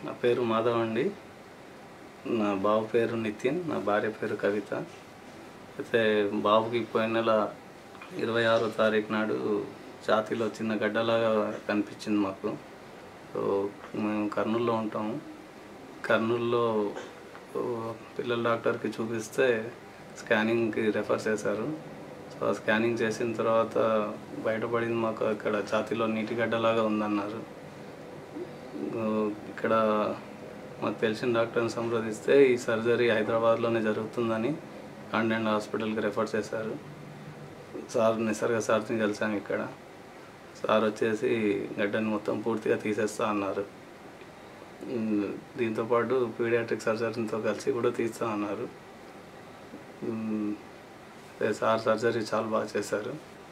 నా పేరు మాధవ్ అండి నా బాబు పేరు నితిన్ నా భార్య పేరు కవిత అయితే బాబుకి పోయిన నెల ఇరవై ఆరో తారీఖు నాడు ఛాతీలో చిన్న గడ్డలాగా కనిపించింది మాకు సో మేము కర్నూలులో ఉంటాము కర్నూలులో ఓ, పిల్లల డాక్టర్కి చూపిస్తే స్కానింగ్కి రెఫర్ చేశారు సో ఆ స్కానింగ్ చేసిన తర్వాత బయటపడింది మాకు అక్కడ ఛాతీలో నీటి గడ్డలాగా ఉందన్నారు ఆ, ఇక్కడ మాకు తెలిసిన డాక్టర్ని సంప్రదిస్తే ఈ సర్జరీ హైదరాబాద్లోనే జరుగుతుందని కాండెంట్ హాస్పిటల్కి రెఫర్ చేశారు సార్ నిసర్గ సార్ని కలిసాము ఇక్కడ సార్ వచ్చేసి గడ్డని మొత్తం పూర్తిగా తీసేస్తా అన్నారు ఉమ్, దీంతోపాటు పీడియాట్రిక్ సర్జరీతో కలిసి కూడా తీస్తా అన్నారు ఉమ్, అదే సార్ సర్జరీ చాలా బాగా చేశారు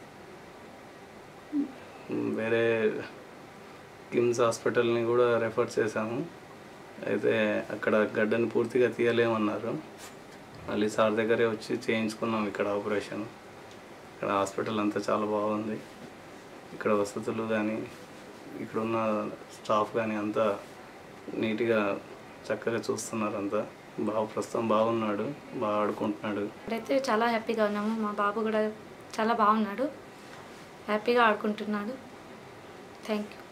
ఉమ్, వేరే కిమ్స్ హాస్పిటల్ని కూడా రెఫర్ చేశాము అయితే అక్కడ గడ్డని పూర్తిగా తీయలేమన్నారు మళ్ళీ సార్ దగ్గరే వచ్చి చేయించుకున్నాం ఇక్కడ ఆపరేషన్ ఇక్కడ హాస్పిటల్ అంతా చాలా బాగుంది ఇక్కడ వసతులు కానీ ఇక్కడ ఉన్న స్టాఫ్ కానీ అంతా నీట్గా చక్కగా చూస్తున్నారు అంతా బాబు ప్రస్తుతం బాగున్నాడు బాగా ఆడుకుంటున్నాడు ఇప్పుడైతే చాలా హ్యాపీగా ఉన్నాము మా బాబు కూడా చాలా బాగున్నాడు హ్యాపీగా ఆడుకుంటున్నాడు థ్యాంక్ యూ